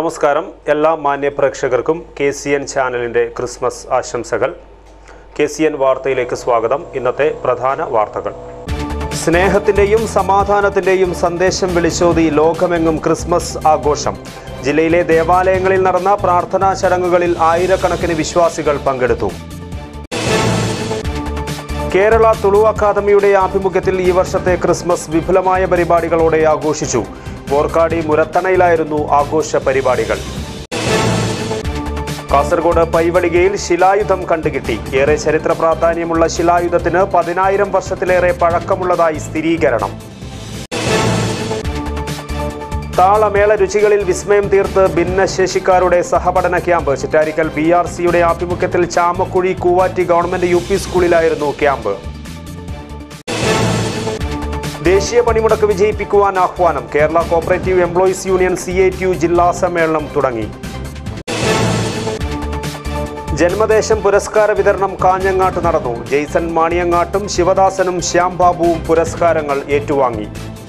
നമസ്കാരം എല്ലാ മാന്യ പ്രേക്ഷകർക്കും കെ സി എൻ ചാനലിൻ്റെ ക്രിസ്മസ് ആശംസകൾ കെ സി എൻ വാർത്തയിലേക്ക് സ്വാഗതം ഇന്നത്തെ പ്രധാന വാർത്തകൾ സ്നേഹത്തിൻ്റെയും സമാധാനത്തിൻ്റെയും സന്ദേശം വിളിച്ചോതി ലോകമെങ്ങും ക്രിസ്മസ് ആഘോഷം ജില്ലയിലെ ദേവാലയങ്ങളിൽ നടന്ന പ്രാർത്ഥനാ ചടങ്ങുകളിൽ ആയിരക്കണക്കിന് വിശ്വാസികൾ പങ്കെടുത്തു കേരള തുളു അക്കാദമിയുടെ ആഭിമുഖ്യത്തിൽ ഈ വർഷത്തെ ക്രിസ്മസ് വിപുലമായ പരിപാടികളോടെ ആഘോഷിച്ചു പോർക്കാടി മുരത്തണയിലായിരുന്നു ആഘോഷ പരിപാടികൾ കാസർഗോഡ് പൈവടികയിൽ ശിലായുധം കണ്ടുകിട്ടി ഏറെ ചരിത്ര പ്രാധാന്യമുള്ള ശിലായുധത്തിന് പതിനായിരം വർഷത്തിലേറെ പഴക്കമുള്ളതായി സ്ഥിരീകരണം താളമേള രുചികളിൽ വിസ്മയം തീർത്ത് ഭിന്നശേഷിക്കാരുടെ സഹപഠന ക്യാമ്പ് ചിറ്റാരിക്കൽ ബി ആർ സിയുടെ ആഭിമുഖ്യത്തിൽ Chamakkuzhi Koovatti government U P സ്കൂളിലായിരുന്നു ക്യാമ്പ് ദേശീയ പണിമുടക്ക് വിജയിപ്പിക്കുവാൻ ആഹ്വാനം Kerala cooperative employees union C I T U ജില്ലാ സമ്മേളനം തുടങ്ങി ജന്മദേശം പുരസ്കാര വിതരണം കാഞ്ഞങ്ങാട്ട് നടന്നു ജെയ്സൺ മാണിയങ്ങാട്ടും ശിവദാസനും ശ്യാം ബാബുവും പുരസ്കാരങ്ങൾ ഏറ്റുവാങ്ങി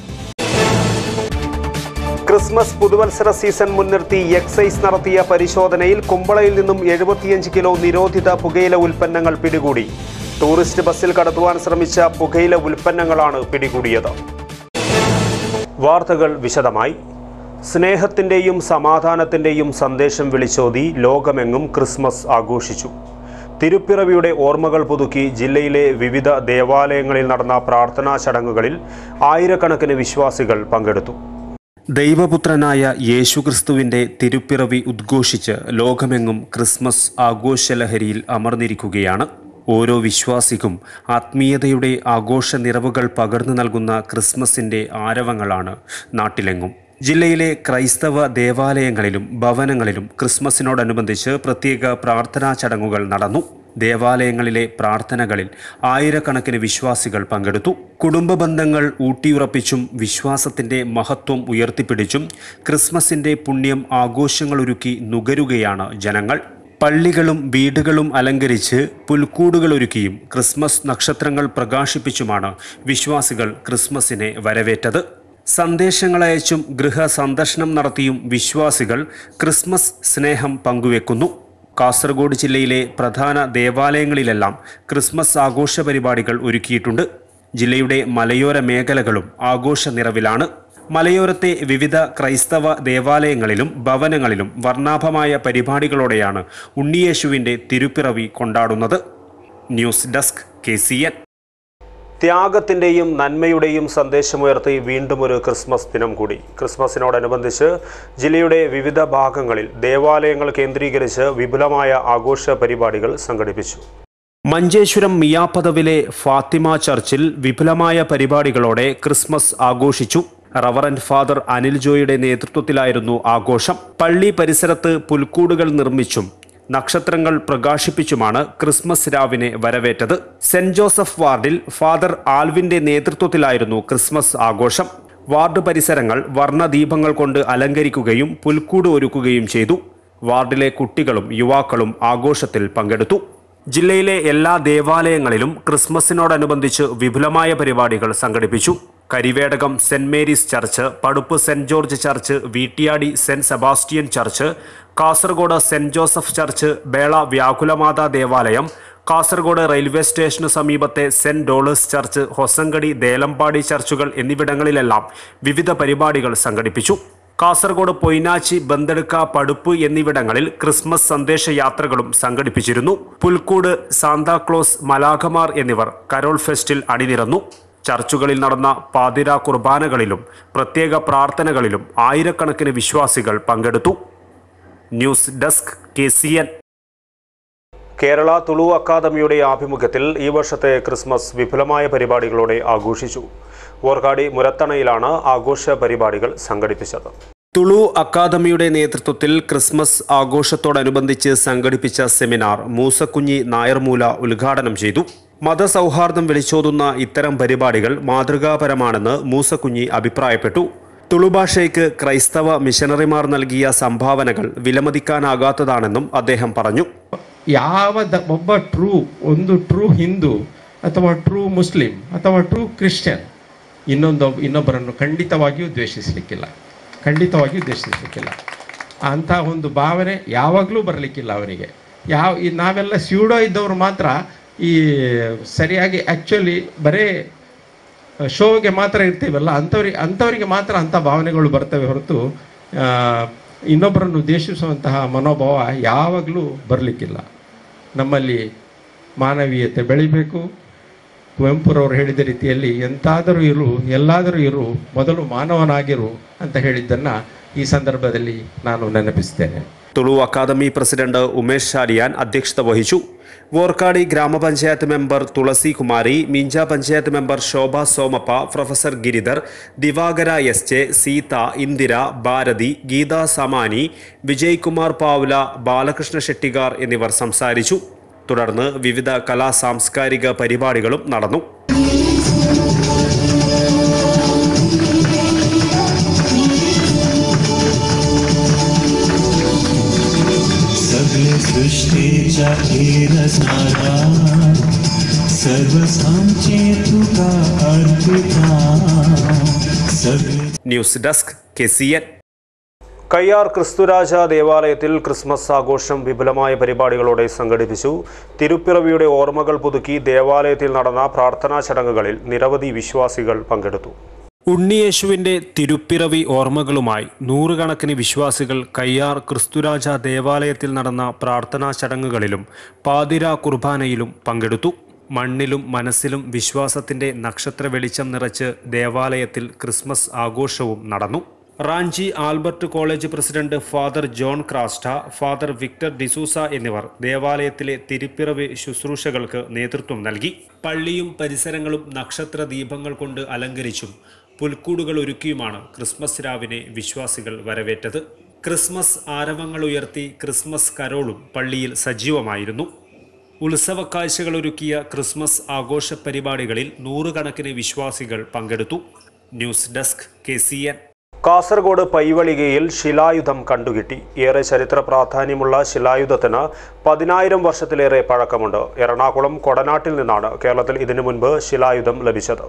ക്രിസ്മസ് പുതുവത്സര സീസൺ മുൻനിർത്തി എക്സൈസ് നടത്തിയ പരിശോധനയിൽ കുമ്പളയിൽ നിന്നും എഴുപത്തിയഞ്ച് കിലോ നിരോധിത പുകയില ഉൽപ്പന്നങ്ങൾ പിടികൂടി ടൂറിസ്റ്റ് ബസ്സിൽ കടത്തുവാൻ ശ്രമിച്ച പുകയില ഉൽപ്പന്നങ്ങളാണ് പിടികൂടിയത് വാർത്തകൾ വിശദമായി സ്നേഹത്തിൻ്റെയും സമാധാനത്തിൻ്റെയും സന്ദേശം വിളിച്ചോതി ലോകമെങ്ങും ക്രിസ്മസ് ആഘോഷിച്ചു തിരുപ്പിറവിയുടെ ഓർമ്മകൾ പുതുക്കി ജില്ലയിലെ വിവിധ ദേവാലയങ്ങളിൽ നടന്ന പ്രാർത്ഥനാ ചടങ്ങുകളിൽ ആയിരക്കണക്കിന് വിശ്വാസികൾ പങ്കെടുത്തു ദൈവപുത്രനായ യേശുക്രിസ്തുവിന്റെ തിരുപ്പിറവി ഉദ്ഘോഷിച്ച് ലോകമെങ്ങും ക്രിസ്മസ് ആഘോഷലഹരിയിൽ അമർന്നിരിക്കുകയാണ് ഓരോ വിശ്വാസിക്കും ആത്മീയതയുടെ ആഘോഷ നിറവുകൾ പകർന്നു നൽകുന്ന ക്രിസ്മസിന്റെ ആരവങ്ങളാണ് നാട്ടിലെങ്ങും ജില്ലയിലെ ക്രൈസ്തവ ദേവാലയങ്ങളിലും ഭവനങ്ങളിലും ക്രിസ്മസിനോടനുബന്ധിച്ച് പ്രത്യേക പ്രാർത്ഥനാ ചടങ്ങുകൾ നടന്നു ദേവാലയങ്ങളിലെ പ്രാർത്ഥനകളിൽ ആയിരക്കണക്കിന് വിശ്വാസികൾ പങ്കെടുത്തു കുടുംബ ബന്ധങ്ങൾ ഊട്ടിയുറപ്പിച്ചും വിശ്വാസത്തിന്റെ മഹത്വം ഉയർത്തിപ്പിടിച്ചും ക്രിസ്മസിന്റെ പുണ്യം ആഘോഷങ്ങളൊരുക്കി നുകരുകയാണ് ജനങ്ങൾ പള്ളികളും വീടുകളും അലങ്കരിച്ച് പുൽക്കൂടുകളൊരുക്കിയും ക്രിസ്മസ് നക്ഷത്രങ്ങൾ പ്രകാശിപ്പിച്ചുമാണ് വിശ്വാസികൾ ക്രിസ്മസിനെ വരവേറ്റത് സന്ദേശങ്ങളയച്ചും ഗൃഹ സന്ദർശനം നടത്തിയും വിശ്വാസികൾ ക്രിസ്മസ് സ്നേഹം പങ്കുവെക്കുന്നു കാസർഗോഡ് ജില്ലയിലെ പ്രധാന ദേവാലയങ്ങളിലെല്ലാം ക്രിസ്മസ് ആഘോഷ പരിപാടികൾ ഒരുക്കിയിട്ടുണ്ട് ജില്ലയുടെ മലയോര മേഖലകളും ആഘോഷ നിറവിലാണ് മലയോരത്തെ വിവിധ ക്രൈസ്തവ ദേവാലയങ്ങളിലും ഭവനങ്ങളിലും വർണ്ണാഭമായ പരിപാടികളോടെയാണ് ഉണ്ണിയേശുവിൻ്റെ തിരുപ്പിറവി കൊണ്ടാടുന്നത് news desk K C N ത്യാഗത്തിൻ്റെയും നന്മയുടെയും സന്ദേശമുയർത്തി വീണ്ടും ഒരു ക്രിസ്മസ് ദിനം കൂടി ക്രിസ്മസിനോടനുബന്ധിച്ച് ജില്ലയുടെ വിവിധ ഭാഗങ്ങളിൽ ദേവാലയങ്ങൾ കേന്ദ്രീകരിച്ച് വിപുലമായ ആഘോഷ പരിപാടികൾ സംഘടിപ്പിച്ചു മഞ്ചേശ്വരം മിയാപദവിലെ ഫാത്തിമ ചർച്ചിൽ വിപുലമായ പരിപാടികളോടെ ക്രിസ്മസ് ആഘോഷിച്ചു റവറന്റ് ഫാദർ അനിൽ ജോയുടെ നേതൃത്വത്തിലായിരുന്നു ആഘോഷം പള്ളി പരിസരത്ത് പുൽക്കൂടുകൾ നിർമ്മിച്ചും നക്ഷത്രങ്ങൾ പ്രകാശിപ്പിച്ചുമാണ് ക്രിസ്മസ് രാവിനെ വരവേറ്റത് സെന്റ് ജോസഫ് വാർഡിൽ ഫാദർ ആൽവിന്റെ നേതൃത്വത്തിലായിരുന്നു ക്രിസ്മസ് ആഘോഷം വാർഡ് പരിസരങ്ങൾ വർണ്ണദീപങ്ങൾ കൊണ്ട് അലങ്കരിക്കുകയും പുൽക്കൂട് ഒരുക്കുകയും ചെയ്തു വാർഡിലെ കുട്ടികളും യുവാക്കളും ആഘോഷത്തിൽ പങ്കെടുത്തു ജില്ലയിലെ എല്ലാ ദേവാലയങ്ങളിലും ക്രിസ്മസിനോടനുബന്ധിച്ച് വിപുലമായ പരിപാടികൾ സംഘടിപ്പിച്ചു Karivedakam saint Mary's church Paduppu saint George church Veettiyadi saint Sebastian church Kasaragod saint Joseph church Bela വ്യാകുലമാതാ ദേവാലയം കാസർഗോഡ് റെയിൽവേ സ്റ്റേഷനു സമീപത്തെ saint Dolours church Hosangadi Delampady ചർച്ചുകൾ എന്നിവിടങ്ങളിലെല്ലാം വിവിധ പരിപാടികൾ സംഘടിപ്പിച്ചു കാസർഗോഡ് പൊയ്നാച്ചി ബന്തെടുക്ക പടുപ്പ് എന്നിവിടങ്ങളിൽ ക്രിസ്മസ് സന്ദേശ യാത്രകളും സംഘടിപ്പിച്ചിരുന്നു പുൽക്കൂട് സാന്താക്ലോസ് മലാഖമാർ എന്നിവർ കരോൾ ഫെസ്റ്റിൽ അണിനിരന്നു ചർച്ചുകളിൽ നടന്ന പാതിര കുർബാനകളിലും പ്രത്യേക പ്രാർത്ഥനകളിലും ആയിരക്കണക്കിന് വിശ്വാസികൾ പങ്കെടുത്തു news desk K C N Kerala Tulu അക്കാദമിയുടെ ആഭിമുഖ്യത്തിൽ ഈ വർഷത്തെ ക്രിസ്മസ് വിപുലമായ പരിപാടികളോടെ ആഘോഷിച്ചു ഓർക്കാടി മുരത്തണയിലാണ് ആഘോഷ പരിപാടികൾ സംഘടിപ്പിച്ചത് തുളു അക്കാദമിയുടെ നേതൃത്വത്തിൽ ക്രിസ്മസ് ആഘോഷത്തോടനുബന്ധിച്ച് സംഘടിപ്പിച്ച സെമിനാർ മൂസക്കുഞ്ഞി നായർമൂല ഉദ്ഘാടനം ചെയ്തു മതസൗഹാർദ്ദം വിളിച്ചോതുന്ന ഇത്തരം പരിപാടികൾ മാതൃകാപരമാണെന്ന് മൂസക്കുഞ്ഞി ಅಭಿಪ್ರಾಯಪಟ್ಟು തുളു ഭാഷയ്ക്ക് ക്രൈസ്തവ മിഷനറിമാർ നൽകിയ സംഭാവനകൾ വിലമതിക്കാനാകാത്തതാണെന്നും അദ്ദേഹം പറഞ്ഞു ಯಾವ ದ- ಒಬ್ಬ ಟ್ರೂ ಒಂದು ಟ್ರೂ ಹಿಂದೂ ಅಥವಾ ಟ್ರೂ ಮುಸ್ಲಿಂ ಅಥವಾ ಟ್ರೂ ಕ್ರಿಶ್ಚಿಯನ್ ಇನ್ನೊಂದು ಇನ್ನೊಬ್ಬರನ್ನು ಖಂಡಿತವಾಗಿಯೂ ದ್ವೇಷಿಸಲಿಕ್ಕಿಲ್ಲ ಖಂಡಿತವಾಗಿಯೂ ದ್ವೇಷಿಸಲಿಕ್ಕಿಲ್ಲ ಅಂಥ ಒಂದು ಭಾವನೆ ಯಾವಾಗಲೂ ಬರಲಿಕ್ಕಿಲ್ಲ ಅವರಿಗೆ ಯಾವ ಈ ನಾವೆಲ್ಲ ಸ್ಯೂಡೋ ಇದ್ದವರು ಮಾತ್ರ ಈ ಸರಿಯಾಗಿ ಆ್ಯಕ್ಚುಲಿ ಬರೇ ಶೋಗೆ ಮಾತ್ರ ಇರ್ತೀವಲ್ಲ ಅಂಥವ್ರಿಗೆ ಅಂಥವರಿಗೆ ಮಾತ್ರ ಅಂಥ ಭಾವನೆಗಳು ಬರ್ತವೆ ಹೊರತು ಆ, ಇನ್ನೊಬ್ಬರನ್ನು ಉದ್ದೇಶಿಸುವಂತಹ ಮನೋಭಾವ ಯಾವಾಗಲೂ ಬರಲಿಕ್ಕಿಲ್ಲ ನಮ್ಮಲ್ಲಿ ಮಾನವೀಯತೆ ಬೆಳಿಬೇಕು ಕುವೆಂಪುರವರು ಹೇಳಿದ ರೀತಿಯಲ್ಲಿ ಎಂತಾದರೂ ಇರು ಎಲ್ಲಾದರೂ ಇರು ಮೊದಲು ಮಾನವನಾಗಿರು ಅಂತ ಹೇಳಿದ್ದನ್ನು ಈ ಸಂದರ್ಭದಲ್ಲಿ ನಾನು ನೆನಪಿಸ್ತೇನೆ തുളു അക്കാദമി പ്രസിഡന്റ് ഉമേഷ് ഷാരിയാൻ അധ്യക്ഷത വഹിച്ചു Vorkady gramapanchayat member Thulasi Kumari Meenja panchayat member Shobha Somappa professor Giridhar Divakara S J Seetha Indira Bharathi Geetha Samani Vijay Kumar Pavula Balakrishna Shettigar എന്നിവർ സംസാരിച്ചു തുടർന്ന് വിവിധ കലാ സാംസ്കാരിക പരിപാടികളും നടന്നു सगळे सृष्टीच्या खेर सारा सर्वसांचे तुका अर्पिता सगळे news desk K C N Kayyar ക്രിസ്തുരാജ ദേവാലയത്തിൽ ക്രിസ്മസ് ആഘോഷം വിപുലമായ പരിപാടികളോടെ സംഘടിപ്പിച്ചു തിരുപ്പിറവിയുടെ ഓർമ്മകൾ പുതുക്കി ദേവാലയത്തിൽ നടന്ന പ്രാർത്ഥനാ ചടങ്ങുകളിൽ നിരവധി വിശ്വാസികൾ പങ്കെടുത്തു ഉണ്ണിയേശുവിന്റെ തിരുപ്പിറവി ഓർമ്മകളുമായി നൂറുകണക്കിന് വിശ്വാസികൾ കയ്യാർ ക്രിസ്തുരാജ ദേവാലയത്തിൽ നടന്ന പ്രാർത്ഥനാ ചടങ്ങുകളിലും പാതിര കുർബാനയിലും പങ്കെടുത്തു മണ്ണിലും മനസ്സിലും വിശ്വാസത്തിന്റെ നക്ഷത്ര വെളിച്ചം നിറച്ച് ദേവാലയത്തിൽ ക്രിസ്മസ് ആഘോഷവും നടന്നു Ranchi Albert college president father John Crasta father Victor D'Souza എന്നിവർ ദേവാലയത്തിലെ തിരുപ്പിറവി ശുശ്രൂഷകൾക്ക് നേതൃത്വം നൽകി പള്ളിയും പരിസരങ്ങളും നക്ഷത്ര ദീപങ്ങൾ കൊണ്ട് അലങ്കരിച്ചും പുൽക്കൂടുകൾ ഒരുക്കിയുമാണ് ക്രിസ്മസ് രാവിനെ വിശ്വാസികൾ വരവേറ്റത് ക്രിസ്മസ് ആരവങ്ങൾ ഉയർത്തി ക്രിസ്മസ് കരോളും പള്ളിയിൽ സജീവമായിരുന്നു ഉത്സവ കാഴ്ചകൾ ഒരുക്കിയ ക്രിസ്മസ് ആഘോഷ പരിപാടികളിൽ നൂറുകണക്കിന് വിശ്വാസികൾ പങ്കെടുത്തു news desk K C N Kasaragod പൈവളികയിൽ ശിലായുധം കണ്ടുകിട്ടി ഏറെ ചരിത്ര പ്രാധാന്യമുള്ള ശിലായുധത്തിന് പതിനായിരം വർഷത്തിലേറെ പഴക്കമുണ്ട് എറണാകുളം കൊടനാട്ടിൽ നിന്നാണ് കേരളത്തിൽ ഇതിനു മുൻപ് ശിലായുധം ലഭിച്ചത്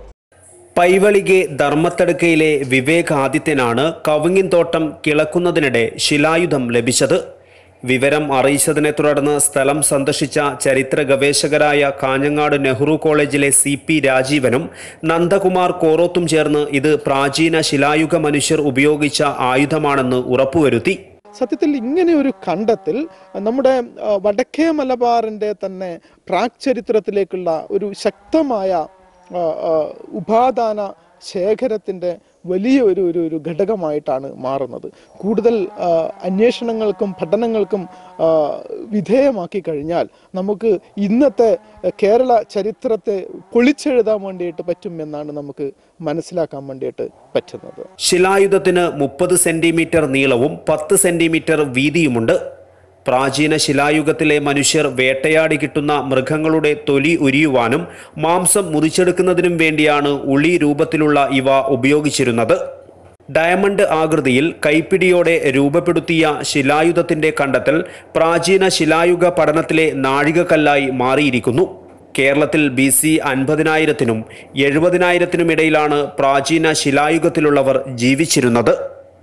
പൈവളികെ ധർമ്മത്തടുക്കയിലെ വിവേക് ആദിത്യനാണ് കവുങ്ങിൻ തോട്ടം കിളക്കുന്നതിനിടെ ശിലായുധം ലഭിച്ചത് വിവരം അറിയിച്ചതിനെ തുടർന്ന് സ്ഥലം സന്ദർശിച്ച ചരിത്ര ഗവേഷകരായ കാഞ്ഞങ്ങാട് നെഹ്റു കോളേജിലെ സി പി രാജീവനും നന്ദകുമാർ കോറോത്തും ചേർന്ന് ഇത് പ്രാചീന ശിലായുഗ മനുഷ്യർ ഉപയോഗിച്ച ആയുധമാണെന്ന് ഉറപ്പുവരുത്തി സത്യത്തിൽ ഇങ്ങനെ ഒരു കണ്ടെത്തൽ നമ്മുടെ ആ, വടക്കേ മലബാറിൻ്റെ തന്നെ പ്രാക് ചരിത്രത്തിലേക്കുള്ള ഒരു ശക്തമായ ആ, ആ, ഉപാദാന ശേഖരത്തിൻ്റെ വലിയ ഒരു ഒരു ഒരു ഘടകമായിട്ടാണ് മാറുന്നത് കൂടുതൽ ആ, അന്വേഷണങ്ങൾക്കും പഠനങ്ങൾക്കും ആ, വിധേയമാക്കി കഴിഞ്ഞാൽ നമുക്ക് ഇന്നത്തെ കേരള ചരിത്രത്തെ പൊളിച്ചെഴുതാൻ വേണ്ടിയിട്ട് പറ്റും എന്നാണ് നമുക്ക് മനസ്സിലാക്കാൻ വേണ്ടിയിട്ട് പറ്റുന്നത് ശിലായുധത്തിന് മുപ്പത് സെന്റിമീറ്റർ നീളവും പത്ത് സെന്റിമീറ്റർ വീതിയുമുണ്ട് പ്രാചീന ശിലായുഗത്തിലെ മനുഷ്യർ വേട്ടയാടി കിട്ടുന്ന മൃഗങ്ങളുടെ തൊലി ഉരിയുവാനും മാംസം മുറിച്ചെടുക്കുന്നതിനും വേണ്ടിയാണ് ഉളി രൂപത്തിലുള്ള ഇവ ഉപയോഗിച്ചിരുന്നത് ഡയമണ്ട് ആകൃതിയിൽ കൈപ്പിടിയോടെ രൂപപ്പെടുത്തിയ ശിലായുധത്തിന്റെ കണ്ടെത്തൽ പ്രാചീന ശിലായുഗ പഠനത്തിലെ നാഴികക്കല്ലായി മാറിയിരിക്കുന്നു കേരളത്തിൽ ബി സി അൻപതിനായിരത്തിനും എഴുപതിനായിരത്തിനും ഇടയിലാണ് പ്രാചീന ശിലായുഗത്തിലുള്ളവർ ജീവിച്ചിരുന്നത്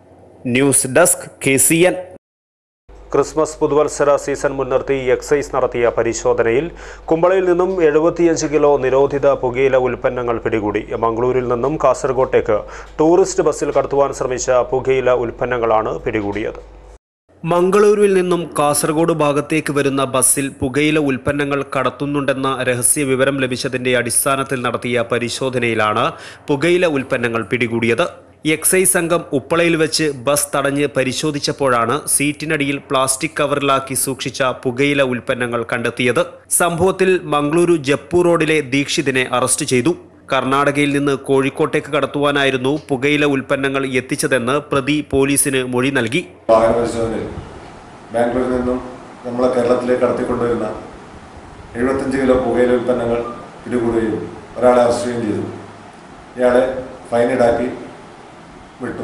news desk K C N Christmas പുതുവത്സര സീസൺ മുൻനിർത്തി എക്സൈസ് നടത്തിയ പരിശോധനയിൽ കുമ്പളയിൽ നിന്നും എഴുപത്തിയഞ്ച് കിലോ നിരോധിത പുകയില ഉൽപ്പന്നങ്ങൾ പിടികൂടി മംഗളൂരിൽ നിന്നും കാസർഗോട്ടേക്ക് ടൂറിസ്റ്റ് ബസ്സിൽ കടത്തുവാൻ ശ്രമിച്ച പുകയില ഉൽപ്പന്നങ്ങളാണ് പിടികൂടിയത് മംഗളൂരുവിൽ നിന്നും കാസർഗോഡ് ഭാഗത്തേക്ക് വരുന്ന ബസ്സിൽ പുകയില ഉൽപ്പന്നങ്ങൾ കടത്തുന്നുണ്ടെന്ന രഹസ്യ വിവരം ലഭിച്ചതിന്റെ അടിസ്ഥാനത്തിൽ നടത്തിയ പരിശോധനയിലാണ് പുകയില ഉൽപ്പന്നങ്ങൾ പിടികൂടിയത് എക്സൈസ് സംഘം ഉപ്പളയിൽ വെച്ച് ബസ് തടഞ്ഞ് പരിശോധിച്ചപ്പോഴാണ് സീറ്റിനടിയിൽ പ്ലാസ്റ്റിക് കവറിലാക്കി സൂക്ഷിച്ച പുകയില ഉൽപ്പന്നങ്ങൾ കണ്ടെത്തിയത് സംഭവത്തിൽ മംഗളൂരു ജപ്പൂർ റോഡിലെ ദീക്ഷിതിനെ അറസ്റ്റ് ചെയ്തു കർണാടകയിൽ നിന്ന് കോഴിക്കോട്ടേക്ക് കടത്തുവാനായിരുന്നു പുകയില ഉൽപ്പന്നങ്ങൾ എത്തിച്ചതെന്ന് പ്രതി പോലീസിന് മൊഴി നൽകി വാഹന പരിശോധനയിൽ ബാംഗ്ലൂരിൽ നിന്നും നമ്മളെ കേരളത്തിലേക്ക് കടത്തിക്കൊണ്ടുവരുന്ന എഴുപത്തഞ്ച് കിലോ പുകയില ഉൽപ്പന്നങ്ങൾ പിടികൂടുകയും ഒരാളെ അറസ്റ്റ് ചെയ്യുകയും ചെയ്തു ഇയാളെ ഫൈൻ ഈടാക്കി വിട്ടു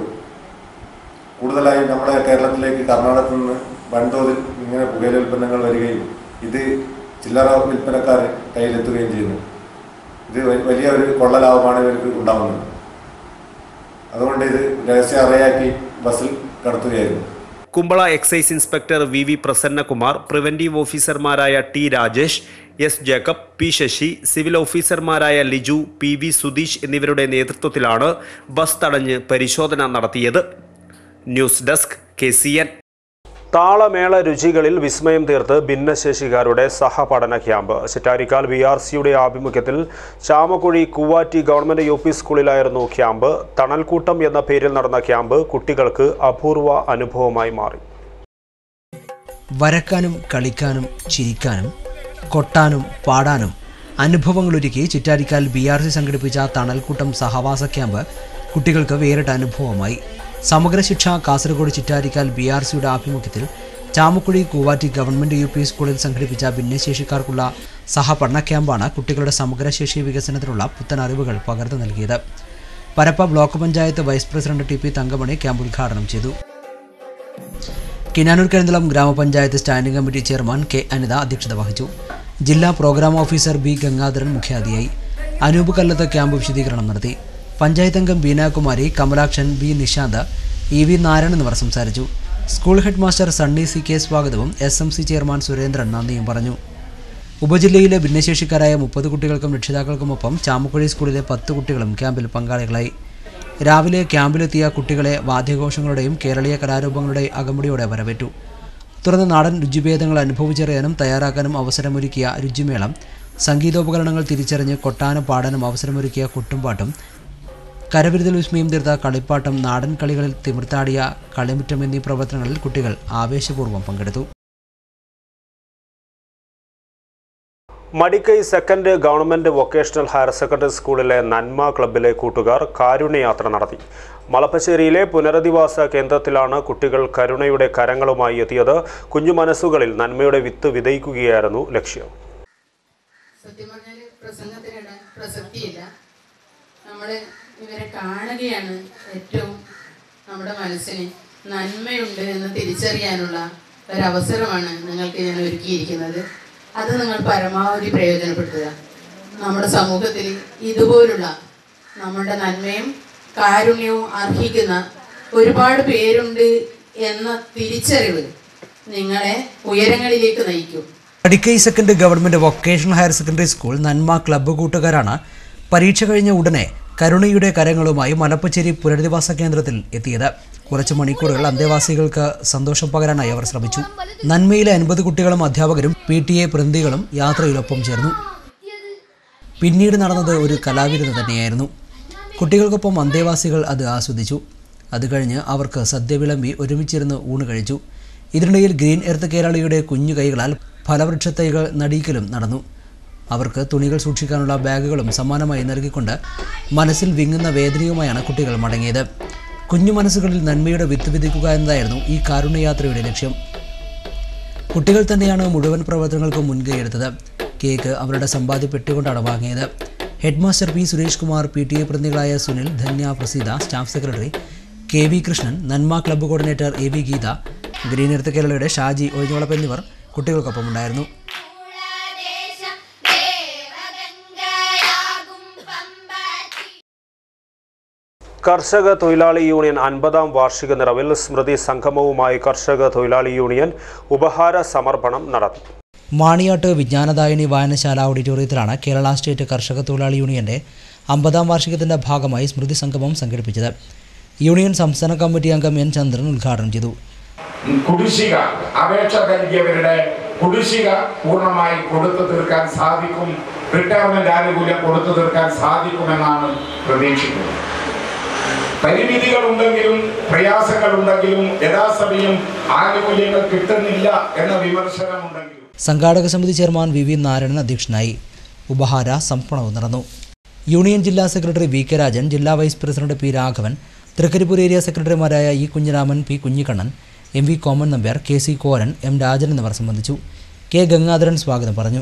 കൂടുതലായി നമ്മുടെ കേരളത്തിലേക്ക് കർണാടകത്തിൽ നിന്ന് വൻതോതിൽ ഇങ്ങനെ പുകയില ഉൽപ്പന്നങ്ങൾ വരികയും ഇത് ചില്ലറ വിൽപ്പനക്കാർ കയ്യിലെത്തുകയും ചെയ്യുന്നു ഇത് വ- വലിയ ഒരു കൊള്ള ലാഭമാണ് ഇവർക്ക് ഉണ്ടാകുന്നത് അതുകൊണ്ട് ഇത് രഹസ്യ അറയാക്കി ബസ്സിൽ കടത്തുകയായിരുന്നു Kumbla excise inspector V V Prasannakumar preventive ഓഫീസർമാരായ T Rajesh S Jacob P Sasi civil ഓഫീസർമാരായ ലിജു പി വി സുധീഷ് എന്നിവരുടെ നേതൃത്വത്തിലാണ് ബസ് തടഞ്ഞ് പരിശോധന നടത്തിയത് news desk K C N താളമേള രുചികളിൽ വിസ്മയം തീർത്ത് ഭിന്നശേഷിക്കാരുടെ സഹപഠന ക്യാമ്പ് ചിറ്റാരിക്കാൽ ബി ആർ സിയുടെ ആഭിമുഖ്യത്തിൽ Chamakkuzhi Koovatti government U P സ്കൂളിലായിരുന്നു ക്യാമ്പ് തണൽക്കൂട്ടം എന്ന പേരിൽ നടന്ന ക്യാമ്പ് കുട്ടികൾക്ക് അപൂർവ അനുഭവമായി മാറി വരക്കാനും കളിക്കാനും ചിരിക്കാനും കൊട്ടാനും പാടാനും അനുഭവങ്ങളൊരുക്കി ചിറ്റാരിക്കാൽ ബി ആർ സി സംഘടിപ്പിച്ച തണൽക്കൂട്ടം സഹവാസ ക്യാമ്പ് കുട്ടികൾക്ക് വേറിട്ട അനുഭവമായി സമഗ്ര ശിക്ഷ കാസർഗോഡ് ചിറ്റാരിക്കാൽ ബി ആർ സിയുടെ ആഭിമുഖ്യത്തിൽ Chamakkuzhi Koovatti government U P സ്കൂളിൽ സംഘടിപ്പിച്ച ഭിന്നശേഷിക്കാർക്കുള്ള സഹപഠന ക്യാമ്പാണ് കുട്ടികളുടെ സമഗ്രശേഷി വികസനത്തിനുള്ള പുത്തൻ അറിവുകൾ പകർന്നു നൽകിയത് Parappa block panchayat vice president T P Thankamani camp ഉദ്ഘാടനം ചെയ്തു Kinanur Karinthalam grama panchayat standing committee chairman K Anitha അധ്യക്ഷത വഹിച്ചു ജില്ലാ പ്രോഗ്രാം ഓഫീസർ ബി ഗംഗാധരൻ മുഖ്യാതിഥിയായി അനൂപ് കല്ലത്ത് ക്യാമ്പ് വിശദീകരണം നടത്തി പഞ്ചായത്ത് അംഗം Beenakumari Kamalakshan B Nishanth E V Narayanan എന്നിവർ സംസാരിച്ചു school head master Sunny C K സ്വാഗതവും S M C chairman Surendran നന്ദിയും പറഞ്ഞു ഉപജില്ലയിലെ ഭിന്നശേഷിക്കാരായ മുപ്പത് കുട്ടികൾക്കും രക്ഷിതാക്കൾക്കുമൊപ്പം ചാമക്കുഴി സ്കൂളിലെ പത്ത് കുട്ടികളും ക്യാമ്പിൽ പങ്കാളികളായി രാവിലെ ക്യാമ്പിലെത്തിയ കുട്ടികളെ വാദ്യഘോഷങ്ങളുടെയും കേരളീയ കലാരൂപങ്ങളുടെയും അകമ്പടിയോടെ വരവേറ്റു തുടർന്ന് നാടൻ രുചിഭേദങ്ങൾ അനുഭവിച്ചറിയാനും തയ്യാറാക്കാനും അവസരമൊരുക്കിയ രുചിമേളം സംഗീതോപകരണങ്ങൾ തിരിച്ചറിഞ്ഞ് കൊട്ടാനും പാടാനും അവസരമൊരുക്കിയ കൊട്ടുംപാട്ടും കരവിരുതൽ വിസ്മയം തീർത്ത കളിപ്പാട്ടം നാടൻ കളികളിൽ തിമിർത്താടിയ കളിമുറ്റം എന്നീ പ്രവർത്തനങ്ങളിൽ കുട്ടികൾ ആവേശപൂർവ്വം പങ്കെടുത്തു Madikai second government vocational higher secondary സ്കൂളിലെ നന്മ ക്ലബ്ബിലെ കൂട്ടുകാർ കാരുണ്യയാത്ര നടത്തി മലപ്പശ്ശേരിയിലെ പുനരധിവാസ കേന്ദ്രത്തിലാണ് കുട്ടികൾ കരുണയുടെ കരങ്ങളുമായി എത്തിയത് കുഞ്ഞു മനസ്സുകളിൽ നന്മയുടെ വിത്ത് വിതയ്ക്കുകയായിരുന്നു ലക്ഷ്യം സത്യം പറഞ്ഞാൽ പ്രസംഗത്തിനിടാൻ പ്രസക്തിയില്ല നമ്മൾ ഇവരെ കാണുകയാണ് ഏറ്റവും നമ്മുടെ മനസ്സിന് നന്മയുണ്ട് എന്ന് തിരിച്ചറിയാനുള്ള ഒരവസരമാണ് നിങ്ങൾക്ക് ഞാൻ ഒരുക്കിയിരിക്കുന്നത് അത് നിങ്ങൾ പരമാവധി പ്രയോജനപ്പെടുത്തുക നമ്മുടെ സമൂഹത്തിൽ ഇതുപോലുള്ള നമ്മുടെ നന്മയും കാരുണ്യവും അർഹിക്കുന്ന ഒരുപാട് പേരുണ്ട് എന്ന തിരിച്ചറിവ് നിങ്ങളെ ഉയരങ്ങളിലേക്ക് നയിക്കും Adikkai second government vocational higher secondary school Nanma club കൂട്ടുകാരാണ് പരീക്ഷ കഴിഞ്ഞ ഉടനെ കരുണയുടെ കരങ്ങളുമായി മലപ്പച്ചേരി പുനരധിവാസ കേന്ദ്രത്തിൽ എത്തിയത് കുറച്ച് മണിക്കൂറുകൾ അന്തേവാസികൾക്ക് സന്തോഷം പകരാനായി അവർ ശ്രമിച്ചു നന്മയിലെ അൻപത് കുട്ടികളും അധ്യാപകരും പി ടി എ പ്രതിനിധികളും യാത്രയിലൊപ്പം ചേർന്നു പിന്നീട് നടന്നത് ഒരു കലാവിരുന്ന് തന്നെയായിരുന്നു കുട്ടികൾക്കൊപ്പം അന്തേവാസികൾ അത് ആസ്വദിച്ചു അത് കഴിഞ്ഞ് അവർക്ക് സദ്യ വിളമ്പി ഒരുമിച്ചിരുന്ന് ഊണ് കഴിച്ചു ഇതിനിടയിൽ ഗ്രീൻ എർത്ത് കേരളയുടെ കുഞ്ഞു കൈകളാൽ ഫലവൃക്ഷത്തൈകൾ നടീക്കലും നടന്നു അവർക്ക് തുണികൾ സൂക്ഷിക്കാനുള്ള ബാഗുകളും സമ്മാനമായി നൽകിക്കൊണ്ട് മനസ്സിൽ വിങ്ങുന്ന വേദനയുമായാണ് കുട്ടികൾ മടങ്ങിയത് കുഞ്ഞു മനസ്സുകളിൽ നന്മയുടെ വിത്ത് വിധിക്കുക എന്നതായിരുന്നു ഈ കാരുണ്യയാത്രയുടെ ലക്ഷ്യം കുട്ടികൾ തന്നെയാണ് മുഴുവൻ പ്രവർത്തനങ്ങൾക്കും മുൻകൈയെടുത്തത് കേക്ക് അവരുടെ സമ്പാദ്യ പെട്ടുകൊണ്ടാണ് വാങ്ങിയത് head master P Suresh Kumar P T A പ്രതിനിധികളായ Sunil Dhanya Praseetha staff secretary K V Krishnan Nanma club coordinator A V Geetha green earth കേരളയുടെ ഷാജി ഒഴിഞ്ഞോളപ്പ് എന്നിവർ കുട്ടികൾക്കൊപ്പം ഉണ്ടായിരുന്നു കർഷക തൊഴിലാളി യൂണിയൻ അൻപതാം വാർഷിക നിറവിൽ സ്മൃതി സംഗമവുമായി കർഷക തൊഴിലാളി യൂണിയൻ ഉപഹാര സമർപ്പണം നടത്തി മാണിയാട്ട് വിജ്ഞാനദായിനി വായനശാല ഓഡിറ്റോറിയത്തിലാണ് കേരള സ്റ്റേറ്റ് കർഷക തൊഴിലാളി യൂണിയന്റെ അമ്പതാം വാർഷികത്തിന്റെ ഭാഗമായി സ്മൃതി സംഗമം സംഘടിപ്പിച്ചത് യൂണിയൻ സംസ്ഥാന കമ്മിറ്റി അംഗം എൻ ചന്ദ്രൻ ഉദ്ഘാടനം ചെയ്തു കുടിശ്ശിക അപേക്ഷ നൽകിയവരുടെ കുടിശ്ശിക പൂർണ്ണമായി കൊടുത്തു തീർക്കാൻ സാധിക്കും റിട്ടയർമെന്റ് ആനുകൂല്യം കൊടുത്തു തീർക്കാൻ സാധിക്കുമെന്നാണ് പ്രതീക്ഷിക്കുന്നത് പരിമിതികൾ ഉണ്ടെങ്കിലും പ്രയാസങ്ങൾ ഉണ്ടെങ്കിലും യഥാസമയം ആനുകൂല്യങ്ങൾ കിട്ടുന്നില്ല എന്ന വിമർശനമുണ്ടെങ്കിലും സംഘാടക സമിതി ചെയർമാൻ വി വി നാരായണൻ അധ്യക്ഷനായി ഉപഹാര സമർപ്പണവും നടന്നു യൂണിയൻ ജില്ലാ സെക്രട്ടറി വി കെ രാജൻ ജില്ലാ vice president P Raghavan Thrikaripur area സെക്രട്ടറിമാരായ E Kunhiraman P Kunhikannan M V Koman Nambiar K C Koran M Rajan എന്നിവർ സംബന്ധിച്ചു കെ ഗംഗാധരൻ സ്വാഗതം പറഞ്ഞു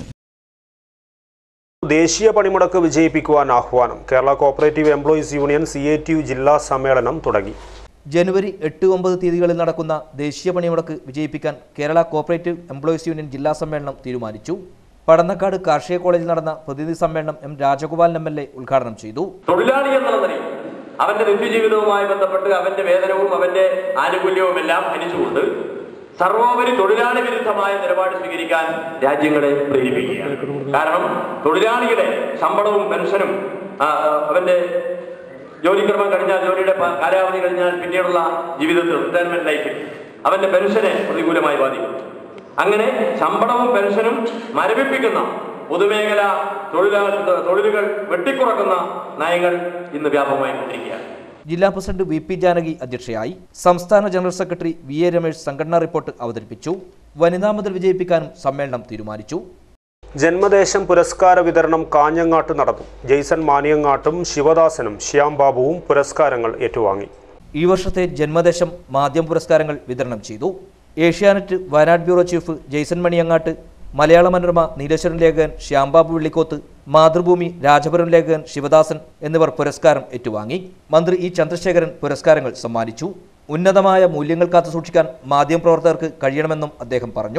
ദേശീയ പണിമുടക്ക് വിജയിപ്പിക്കുവാൻ ആഹ്വാനം Kerala cooperative employees union C A T U ജില്ലാ സമ്മേളനം തുടങ്ങി ജനുവരി എട്ട് ഒമ്പത് തീയതികളിൽ നടക്കുന്ന ദേശീയ പണിമുടക്ക് വിജയിപ്പിക്കാൻ കേരള കോപ്പറേറ്റീവ് എംപ്ലോയീസ് യൂണിയൻ ജില്ലാ സമ്മേളനം തീരുമാനിച്ചു പടന്നക്കാട് കാർഷിക കോളേജിൽ നടന്ന പ്രതിനിധി സമ്മേളനം M Rajagopalan M L A ഉദ്ഘാടനം ചെയ്തു തൊഴിലാളി എന്നുള്ള നിലയിൽ അവന്റെ നിത്യജീവിതവുമായി ബന്ധപ്പെട്ട് അവന്റെ വേതനവും അവന്റെ ആനുകൂല്യവും എല്ലാം ഹനിച്ചുകൊണ്ട് സർവോപരി തൊഴിലാളി വിരുദ്ധമായ നിലപാട് സ്വീകരിക്കാൻ രാജ്യങ്ങളെ പ്രേരിപ്പിക്കുകയാണ് കാരണം തൊഴിലാളിയുടെ ശമ്പളവും പെൻഷനും ആ, ആ, അവന്റെ ജോലിക്രമം കഴിഞ്ഞാൽ ജോലിയുടെ പ- കാലാവധി കഴിഞ്ഞാൽ പിന്നീടുള്ള ജീവിതത്തിൽ റിട്ടയർമെന്റ് ലൈഫിൽ അവന്റെ പെൻഷനെ പ്രതികൂലമായി ബാധിക്കും അങ്ങനെ ശമ്പളവും പെൻഷനും മരവിപ്പിക്കുന്ന പൊതുമേഖല തൊഴിലാളി തൊഴിലുകൾ വെട്ടിക്കുറക്കുന്ന നയങ്ങൾ ഇന്ന് വ്യാപകമായി കൊണ്ടിരിക്കുകയാണ് ജില്ലാ പ്രസിഡന്റ് വി പി ജാനകി അധ്യക്ഷയായി സംസ്ഥാന general secretary V A Ramesh സംഘടനാ റിപ്പോർട്ട് അവതരിപ്പിച്ചു വനിതാ മുതൽ വിജയിപ്പിക്കാനും സമ്മേളനം തീരുമാനിച്ചു ജന്മദേശം പുരസ്കാര വിതരണം കാഞ്ഞങ്ങാട്ട് നടന്നു ജെയ്സൺ മാനിയങ്ങാട്ടും ശിവദാസനും ശ്യാം ബാബുവും പുരസ്കാരങ്ങൾ ഏറ്റുവാങ്ങി ഈ വർഷത്തെ ജന്മദേശം മാധ്യമ പുരസ്കാരങ്ങൾ വിതരണം ചെയ്തു Asianet Wayanad bureau chief Jaison Maniyangat Malayala Manorama നീലേശ്വരൻ ലേഖകൻ ശ്യാംബാബു വെള്ളിക്കോത്ത് മാതൃഭൂമി രാജപുരം ലേഖകൻ ശിവദാസൻ എന്നിവർ പുരസ്കാരം ഏറ്റുവാങ്ങി മന്ത്രി ഇ ചന്ദ്രശേഖരൻ പുരസ്കാരങ്ങൾ സമ്മാനിച്ചു ഉന്നതമായ മൂല്യങ്ങൾ കാത്തുസൂക്ഷിക്കാൻ മാധ്യമപ്രവർത്തകർക്ക് കഴിയണമെന്നും അദ്ദേഹം പറഞ്ഞു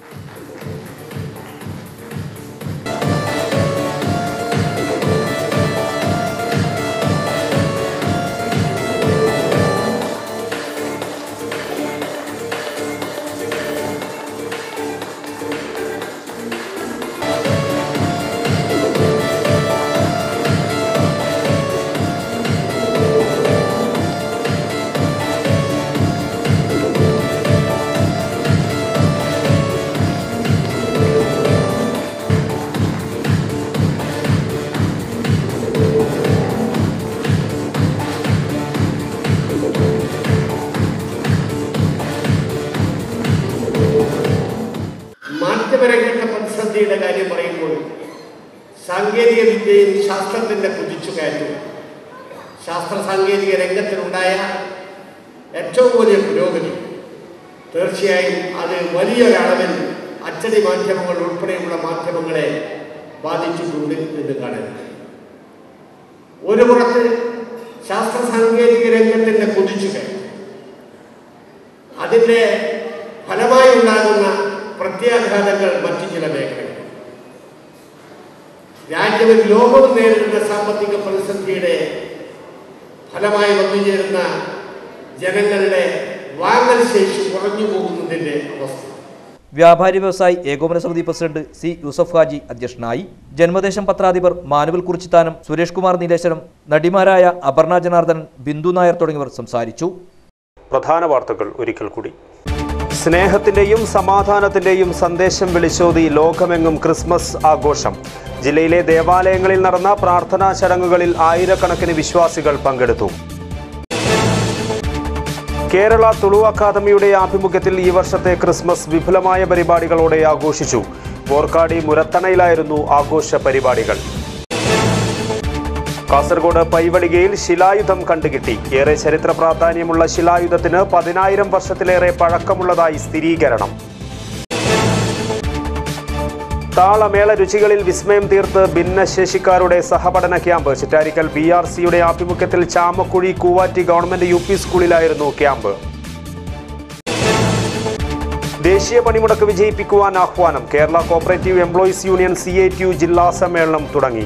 മാറ്റപരങ്ങളുടെ പ്രതിസന്ധിയുടെ കാര്യം പറയുമ്പോൾ സാങ്കേതിക വിദ്യയും ശാസ്ത്രത്തിൻ്റെ കുതിച്ചുകയറ്റവും ശാസ്ത്ര സാങ്കേതിക രംഗത്തിനുണ്ടായ ഏറ്റവും വലിയ പുരോഗതി തീർച്ചയായും അത് വലിയൊരളവിൽ അച്ചടി മാധ്യമങ്ങൾ ഉൾപ്പെടെയുള്ള മാധ്യമങ്ങളെ ബാധിച്ചിട്ടുണ്ട് എന്ന് കാണുന്നത് ഒരു പുറത്ത് ശാസ്ത്ര സാങ്കേതിക രംഗത്തിൻ്റെ കുതിച്ചുകയറ്റം അതിൻ്റെ ഫലമായി ഉണ്ടാകുന്ന പ്രത്യാഘാതങ്ങൾ മറ്റു ചില മേഖലകൾ രാജ്യവും ലോകവും നേരിടുന്ന സാമ്പത്തിക പ്രതിസന്ധിയുടെ ഫലമായി വന്നുചേരുന്ന ജനങ്ങളുടെ വാങ്ങൽ ശേഷി കുറഞ്ഞു പോകുന്നതിൻ്റെ അവസ്ഥ വ്യാപാരി വ്യവസായി ഏകോപന സമിതി പ്രസിഡന്റ് സി യൂസഫ് ഹാജി അധ്യക്ഷനായി ജന്മദേശം പത്രാധിപർ മാനുവൽ കുറിച്ചിത്താനം സുരേഷ് കുമാർ നീലേശ്വരം നടിമാരായ അപർണ ജനാർദ്ദനൻ ബിന്ദു നായർ തുടങ്ങിയവർ സംസാരിച്ചു പ്രധാന വാർത്തകൾ ഒരിക്കൽ കൂടി സ്നേഹത്തിന്റെയും സമാധാനത്തിന്റെയും സന്ദേശം വിളിച്ചോതി ലോകമെങ്ങും ക്രിസ്മസ് ആഘോഷം ജില്ലയിലെ ദേവാലയങ്ങളിൽ നടന്ന പ്രാർത്ഥനാ ചടങ്ങുകളിൽ ആയിരക്കണക്കിന് വിശ്വാസികൾ പങ്കെടുത്തു കേരള തുളു അക്കാദമിയുടെ ആഭിമുഖ്യത്തിൽ ഈ വർഷത്തെ ക്രിസ്മസ് വിപുലമായ പരിപാടികളോടെ ആഘോഷിച്ചു പോർക്കാടി മുരത്തണയിലായിരുന്നു ആഘോഷ പരിപാടികൾ കാസർഗോഡ് പൈവളികയിൽ ശിലായുധം കണ്ടുകിട്ടി ഏറെ ചരിത്ര പ്രാധാന്യമുള്ള ശിലായുധത്തിന് പതിനായിരം വർഷത്തിലേറെ പഴക്കമുള്ളതായി സ്ഥിരീകരണം താളമേള രുചികളിൽ വിസ്മയം തീർത്ത് ഭിന്നശേഷിക്കാരുടെ സഹപഠന ക്യാമ്പ് ചിറ്റാരിക്കൽ ബി ആർ സിയുടെ ആഭിമുഖ്യത്തിൽ Chamakkuzhi Koovatti government U P സ്കൂളിലായിരുന്നു ക്യാമ്പ് ദേശീയ പണിമുടക്ക് വിജയിപ്പിക്കുവാൻ ആഹ്വാനം Kerala cooperative employees union C A T U ജില്ലാ സമ്മേളനം തുടങ്ങി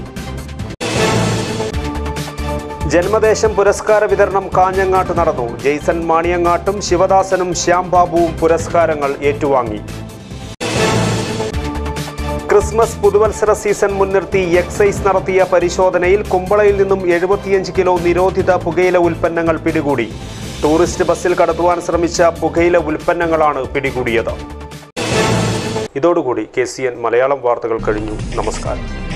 ജന്മദേശം പുരസ്കാര വിതരണം കാഞ്ഞങ്ങാട്ട് നടന്നു ജെയ്സൺ മാണിയങ്ങാട്ടും ശിവദാസനും ശ്യാം ബാബുവും പുരസ്കാരങ്ങൾ ഏറ്റുവാങ്ങി ക്രിസ്മസ് പുതുവത്സര സീസൺ മുൻനിർത്തി എക്സൈസ് നടത്തിയ പരിശോധനയിൽ കുമ്പളയിൽ നിന്നും എഴുപത്തിയഞ്ച് കിലോ നിരോധിത പുകയില ഉൽപ്പന്നങ്ങൾ പിടികൂടി ടൂറിസ്റ്റ് ബസ്സിൽ കടത്തുവാൻ ശ്രമിച്ച പുകയില ഉൽപ്പന്നങ്ങളാണ് പിടികൂടിയത് ഇതോടുകൂടി കെ സി എൻ മലയാളം വാർത്തകൾ കഴിഞ്ഞു നമസ്കാരം